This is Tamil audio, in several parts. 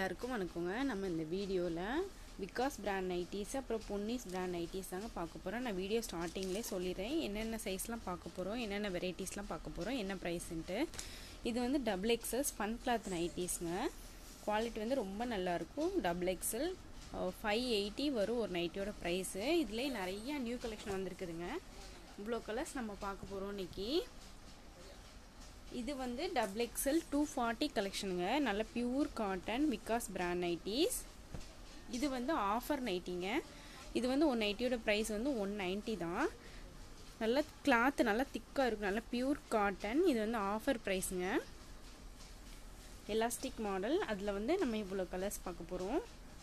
எல்லாருக்கும் வணக்கங்க நம்ம இந்த வீடியோவில் விகாஸ் பிராண்ட் நைட்டிஸ் அப்புறம் பொன்னிஸ் பிராண்ட் நைட்டிஸ் தாங்க பார்க்க போகிறோம் நான் வீடியோ ஸ்டார்டிங்லேயே சொல்லிடுறேன் என்னென்ன சைஸ்லாம் பார்க்க போகிறோம் என்னென்ன வெரைட்டிஸ்லாம் பார்க்க போகிறோம் என்ன ப்ரைஸுன்ட்டு இது வந்து டபுள் எக்ஸல் ஸ்பன் கிளாத் நைட்டிஸ்ங்க குவாலிட்டி வந்து ரொம்ப நல்லாயிருக்கும் டபுள் எக்ஸல் ஃபைவ் எயிட்டி வரும் ஒரு நைட்டியோட ப்ரைஸு இதுலேயே நிறைய நியூ கலெக்ஷன் வந்திருக்குதுங்க இவ்வளோ கலர்ஸ் நம்ம பார்க்க போகிறோம் இன்றைக்கி இது வந்து டபுள் எக்ஸல் டூ ஃபார்ட்டி கலெக்ஷனுங்க நல்ல pure cotton Vikas brand nighties இது வந்து ஆஃபர் நைட்டிங்க இது வந்து ஒரு நைட்டியோட ப்ரைஸ் வந்து ஒன் நைன்ட்டி தான் நல்ல கிளாத்து நல்லா திக்காக இருக்கும் நல்ல பியூர் காட்டன் இது வந்து ஆஃபர் ப்ரைஸுங்க எலாஸ்டிக் மாடல் அதில் வந்து நம்ம இவ்வளோ கலர்ஸ் பார்க்க போகிறோம்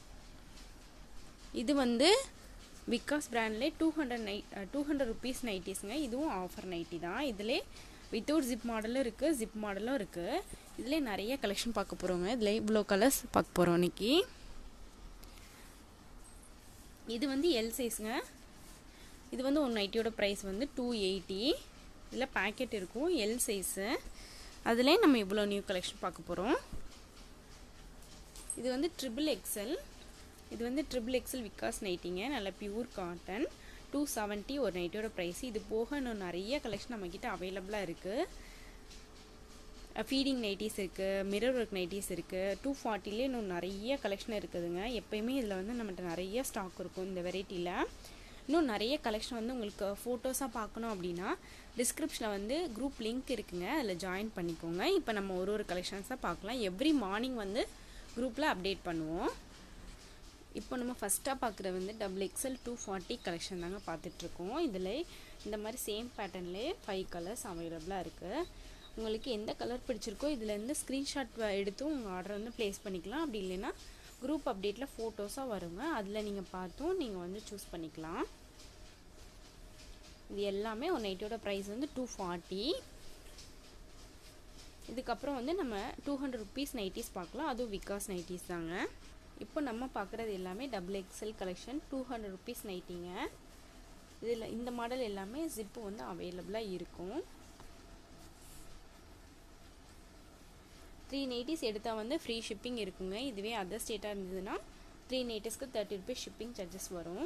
இது வந்து விகாஸ் பிராண்ட்லேயே டூ ஹண்ட்ரட் நை டூ ஹண்ட்ரட் ருபீஸ் நைட்டிஸுங்க இதுவும் ஆஃபர் நைட்டி தான் இதிலே வித்தவுட் ஜிப் மாடலும் இருக்குது ஜிப் மாடலும் இருக்குது இதிலே நிறைய கலெக்ஷன் பார்க்க போகிறோங்க இதில் இவ்வளோ கலர்ஸ் பார்க்க போகிறோம் இன்னைக்கு இது வந்து எல் சைஸுங்க இது வந்து ஒரு நைட்டியோட ப்ரைஸ் வந்து டூ எயிட்டி இதில் பேக்கெட் இருக்கும் எல் சைஸு அதிலே நம்ம இவ்வளோ நியூ கலெக்ஷன் பார்க்க போகிறோம் இது வந்து ட்ரிபிள் எக்ஸல் இது வந்து ட்ரிபிள் எக்ஸல் விகாஸ் நைட்டிங்க நல்ல பியூர் காட்டன் டூ செவன்ட்டி ஒரு நைட்டோட ப்ரைஸ் இது போக இன்னும் நிறைய கலெக்ஷன் நம்மக்கிட்ட அவைலபிளாக இருக்குது ஃபீடிங் நைட்டிஸ் இருக்குது மிரர் ஒர்க் நைட்டிஸ் இருக்குது டூ ஃபார்ட்டிலே இன்னும் நிறைய கலெக்ஷன் இருக்குதுங்க எப்போயுமே இதில் வந்து நம்மகிட்ட நிறைய ஸ்டாக் இருக்கும் இந்த வெரைட்டியில் இன்னும் நிறைய கலெக்ஷன் வந்து உங்களுக்கு ஃபோட்டோஸாக பார்க்கணும் அப்படின்னா டிஸ்கிரிப்ஷனில் வந்து குரூப் லிங்க் இருக்குங்க அதில் ஜாயின் பண்ணிக்கோங்க இப்போ நம்ம ஒரு ஒரு கலெக்ஷன்ஸாக பார்க்கலாம் எவ்ரி மார்னிங் வந்து குரூப்பில் அப்டேட் பண்ணுவோம் இப்போ நம்ம ஃபஸ்ட்டாக பார்க்குறது வந்து double XL two forty collection தாங்க பார்த்துட்ருக்கோம் இதில் இந்த மாதிரி சேம் பேட்டர்ன்லேயே ஃபைவ் கலர்ஸ் அவைலபிளாக இருக்குது உங்களுக்கு எந்த கலர் பிடிச்சிருக்கோ இதுலேருந்து ஸ்க்ரீன்ஷாட் எடுத்தும் உங்கள் ஆர்டர் வந்து ப்ளேஸ் பண்ணிக்கலாம் அப்படி இல்லைன்னா குரூப் அப்டேட்டில் ஃபோட்டோஸாக வருங்க அதில் நீங்கள் பார்த்தும் நீங்கள் வந்து சூஸ் பண்ணிக்கலாம் இது எல்லாமே ஒரு நைட்டோட ப்ரைஸ் வந்து டூ ஃபார்ட்டி இதுக்கப்புறம் வந்து நம்ம டூ ஹண்ட்ரட் ருபீஸ் நைட்டிஸ் பார்க்கலாம் அதுவும் விகாஸ் நைட்டிஸ் தாங்க இப்போ நம்ம பார்க்குறது எல்லாமே double XL collection two hundred rupees நைட்டிங்க இதில் இந்த மாடல் எல்லாமே ஜிப்பு வந்து அவைலபிளாக இருக்கும் த்ரீ நைட்டிஸ் எடுத்தால் வந்து ஃப்ரீ ஷிப்பிங் இருக்குங்க இதுவே அதர் ஸ்டேட்டாக இருந்ததுன்னா த்ரீ நைட்டிஸ்க்கு தேர்ட்டி ருபீஸ் ஷிப்பிங் சார்ஜஸ் வரும்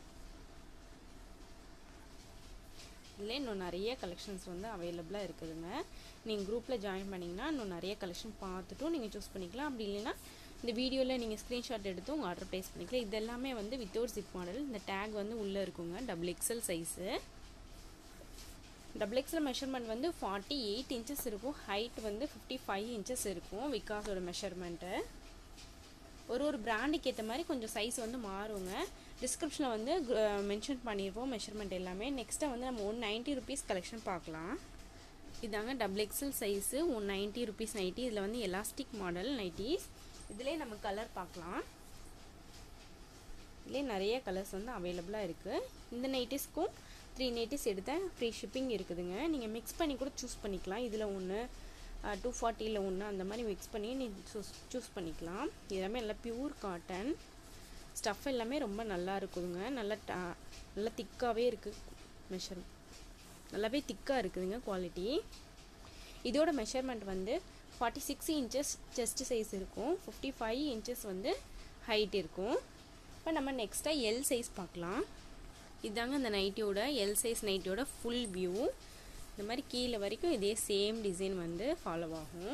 இதில் இன்னும் நிறைய கலெக்ஷன்ஸ் வந்து அவைலபிளாக இருக்குதுங்க நீங்கள் குரூப்பில் ஜாயின் பண்ணிங்கன்னா இன்னும் நிறைய கலெக்ஷன் பார்த்துட்டும் நீங்கள் சூஸ் பண்ணிக்கலாம் அப்படி இல்லைன்னா இந்த வீடியோவில் நீங்கள் ஸ்க்ரீன்ஷாட் எடுத்து உங்கள் ஆர்டர் ப்ளேஸ் பண்ணிக்கலாம் இது எல்லாமே வந்து வித்தவுட் ஜிப் மாடல் இந்த டேக் வந்து உள்ளே இருக்குங்க double XL size double XL measurement வந்து ஃபார்ட்டி எயிட் இன்ச்சஸ் இருக்கும் ஹைட் வந்து ஃபிஃப்டி ஃபைவ் இன்ச்சஸ் இருக்கும் விகாஸோட மெஷர்மெண்ட்டு ஒரு ஒரு பிராண்டுக்கு ஏற்ற மாதிரி கொஞ்சம் சைஸ் வந்து மாறுங்க டிஸ்கிரிப்ஷனில் வந்து மென்ஷன் பண்ணியிருப்போம் மெஷர்மெண்ட் எல்லாமே நெக்ஸ்ட்டாக வந்து நம்ம ஒன் நைன்ட்டி ருபீஸ் கலெக்ஷன் பார்க்கலாம் இதாங்க double XL size one ninety rupees nighty இதில் வந்து எலாஸ்டிக் மாடல் நைட்டிஸ் இதிலே நம்ம கலர் பார்க்கலாம் இதிலே நிறைய கலர்ஸ் வந்து அவைலபிளாக இருக்குது இந்த நைட்டிஸ்க்கும் த்ரீ நைட்டிஸ் எடுத்தால் ஃப்ரீ ஷிப்பிங் இருக்குதுங்க நீங்கள் மிக்ஸ் பண்ணி கூட சூஸ் பண்ணிக்கலாம் இதில் ஒன்று டூ ஃபார்ட்டியில் ஒன்று அந்த மாதிரி மிக்ஸ் பண்ணி நீங்கள் சூஸ் சூஸ் பண்ணிக்கலாம் எல்லாமே நல்லா பியூர் காட்டன் ஸ்டஃப் எல்லாமே ரொம்ப நல்லா இருக்குதுங்க நல்லா டா நல்லா திக்காகவே இருக்குது மெஷர் நல்லாவே திக்காக இருக்குதுங்க குவாலிட்டி இதோட மெஷர்மெண்ட் வந்து forty six inches chest size இருக்கும் ஃபிஃப்டி ஃபைவ் இன்ச்சஸ் வந்து ஹைட் இருக்கும் இப்போ நம்ம நெக்ஸ்ட்டாக எல் சைஸ் பார்க்கலாம் இதாங்க இந்த நைட்டியோட எல் சைஸ் நைட்டியோட ஃபுல் வியூ இந்த மாதிரி கீழே வரைக்கும் இதே சேம் டிசைன் வந்து ஃபாலோ ஆகும்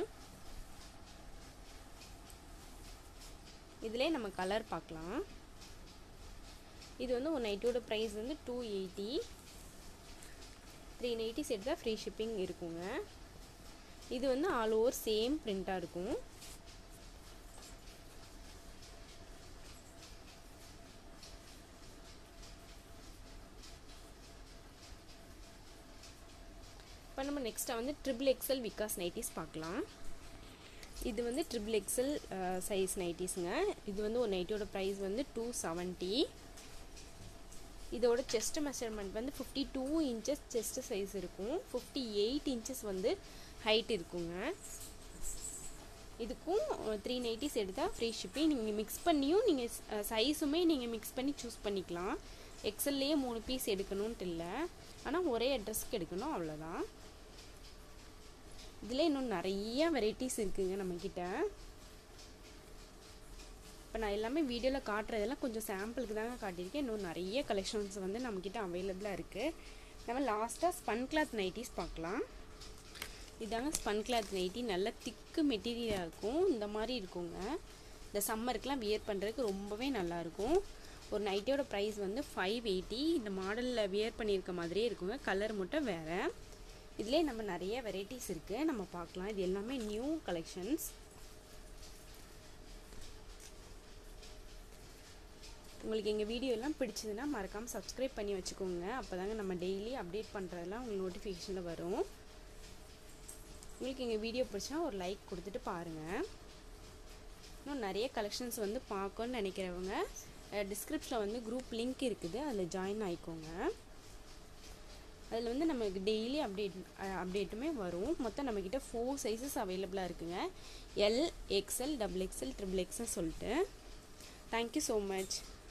இதிலே நம்ம கலர் பார்க்கலாம் இது வந்து ஒரு நைட்டியோட ப்ரைஸ் வந்து டூ எயிட்டி த்ரீ நைட்டிஸ் எடுத்தால் ஃப்ரீ ஷிப்பிங் இருக்குங்க இது வந்து ஆல் ஓவர் சேம் பிரிண்ட்டாக இருக்கும் இப்போ நம்ம நெக்ஸ்ட்டாக வந்து ட்ரிபிள் எக்ஸல் விகாஸ் நைட்டிஸ் பார்க்கலாம் இது வந்து ட்ரிபிள் எக்ஸல் சைஸ் நைட்டிஸுங்க இது வந்து ஒரு நைட்டியோட ப்ரைஸ் வந்து டூ செவன்ட்டி இதோட செஸ்ட் மெஷர்மெண்ட் வந்து fifty two inches chest size இருக்கும் ஃபிஃப்டி எயிட் இன்ச்சஸ் வந்து ஹைட் இருக்குங்க இதுக்கும் த்ரீ நைட்டிஸ் எடுத்தால் ஃப்ரீ ஷிப்பிங் நீங்கள் மிக்ஸ் பண்ணியும் நீங்கள் சைஸுமே நீங்கள் மிக்ஸ் பண்ணி சூஸ் பண்ணிக்கலாம் எக்ஸல்லையே மூணு பீஸ் எடுக்கணுன்ட்டு இல்லை ஆனால் ஒரே அட்ரஸ்க்கு எடுக்கணும் அவ்வளோதான் இதில் இன்னும் நிறைய வெரைட்டிஸ் இருக்குங்க நம்மக்கிட்ட இப்போ நான் எல்லாமே வீடியோவில் காட்டுறதெல்லாம் கொஞ்சம் சாம்பிளுக்கு தாங்க காட்டியிருக்கேன் இன்னும் நிறைய கலெக்ஷன்ஸ் வந்து நம்மக்கிட்ட அவைலபிளாக இருக்குது நம்ம லாஸ்ட்டாக ஸ்பன் கிளாத் நைட்டிஸ் பார்க்கலாம் இதாங்க ஸ்பன் கிளாத் நைட்டி நல்ல திக்கு மெட்டீரியலாக இருக்கும் இந்த மாதிரி இருக்குங்க இந்த சம்மருக்குலாம் வியர் பண்ணுறதுக்கு ரொம்பவே நல்லாயிருக்கும் ஒரு நைட்டியோட ப்ரைஸ் வந்து ஃபைவ் எயிட்டி இந்த மாடலில் வியர் பண்ணியிருக்க மாதிரியே இருக்குங்க கலர் மட்டும் வேறு இதுலேயே நம்ம நிறைய வெரைட்டிஸ் இருக்குது நம்ம பார்க்கலாம் இது எல்லாமே நியூ கலெக்ஷன்ஸ் உங்களுக்கு எங்கள் வீடியோ எல்லாம் பிடிச்சதுன்னா மறக்காமல் சப்ஸ்கிரைப் பண்ணி வச்சுக்கோங்க அப்போ தாங்க நம்ம டெய்லி அப்டேட் பண்ணுறதெல்லாம் உங்களுக்கு நோட்டிஃபிகேஷனில் வரும் உங்களுக்கு எங்கள் வீடியோ பிடிச்சா ஒரு லைக் கொடுத்துட்டு பாருங்கள் இன்னும் நிறைய கலெக்ஷன்ஸ் வந்து பார்க்கணுன்னு நினைக்கிறவங்க டிஸ்கிரிப்ஷனில் வந்து குரூப் லிங்க் இருக்குது அதில் ஜாயின் ஆகிக்கோங்க அதில் வந்து நமக்கு டெய்லி அப்டேட் அப்டேட்டுமே வரும் மொத்தம் நம்மக்கிட்ட ஃபோர் சைஸஸ் அவைலபிளாக இருக்குங்க L XL double XL triple XL சொல்லிட்டு தேங்க்யூ ஸோ மச்